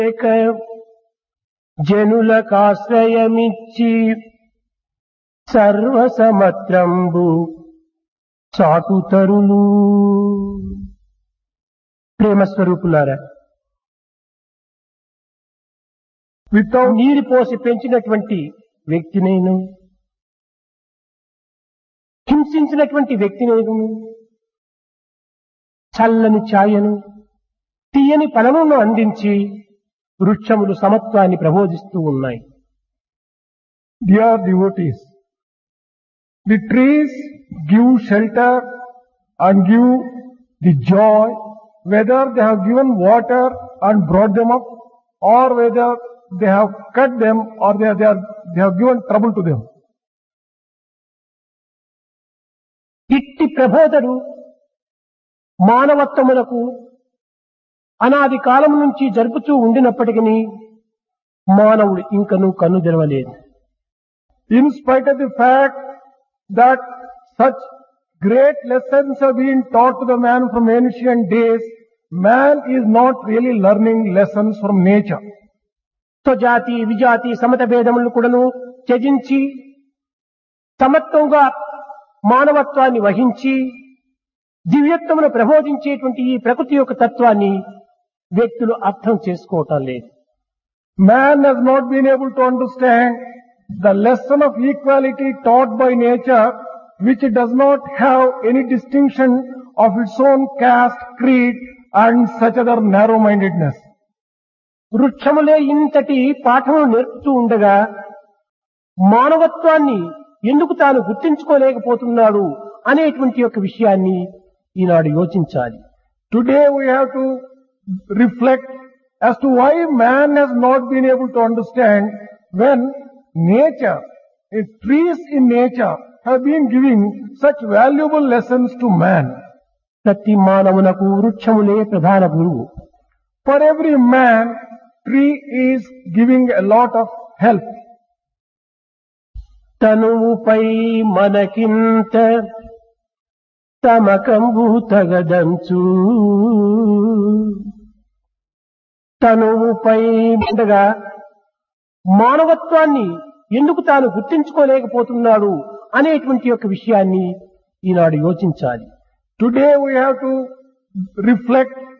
లేక జనులకాశ్రయమిచ్చి సర్వసమత్రంబు చాటుతరులు ప్రేమస్వరూపులారా Without నీరు పోసి పెంచినటువంటి వ్యక్తినేను హింసించినటువంటి వ్యక్తినేను చల్లని ఛాయను తీయని ఫలమును అందించి వృక్షములు సమత్వాన్ని ప్రబోధిస్తూ ఉన్నాయి dear devotees, the trees give shelter and give the joy whether they have given water and brought them up or whether they have cut them or they, are, they, are, they have given trouble to them. ఇట్టి ప్రబోధలు మానవత్వములకు అనాది కాలం నుంచి జరుపుతూ ఉండినప్పటికీ మానవుడు ఇంకనూ కన్ను తెరవలేదు In spite of the fact that such great lessons have been taught to the man from ancient days, man is not really learning lessons from nature. స్వజాతి విజాతి Samata భేదములను కూడాను త్యజించి సమత్వంగా మానవత్వాన్ని వహించి దివ్యత్వమును ప్రబోధించేటువంటి ఈ ప్రకృతి యొక్క తత్వాన్ని వ్యక్తులు అర్థం చేసుకోవటం లేదు Man has not been able to understand the lesson of equality taught by nature, which does not have any distinction of its own caste, creed, and such other narrow-mindedness. వృక్షములే ఇంతటి పాఠములు నేర్పుతూ ఉండగా మానవత్వాన్ని ఎందుకు తాను గుర్తించుకోలేకపోతున్నాడు అనేటువంటి యొక్క విషయాన్ని ఈనాడు యోచించాలి Today we have to reflect as to why man has not been able to understand when nature, eh, trees in nature have been giving such valuable lessons to man. ప్రతి మానవునకు వృక్షములే ప్రధాన గురువు For every man, tree is giving a lot of help. తనువుపై మనకింత తమకంబు తగదంచు తనువుపై ఉండగా మానవత్వాన్ని ఎందుకు తాను గుర్తించుకోలేకపోతున్నాడు అనేటువంటి యొక్క విషయాన్ని ఈనాడు యోచించాలి Today we have to reflect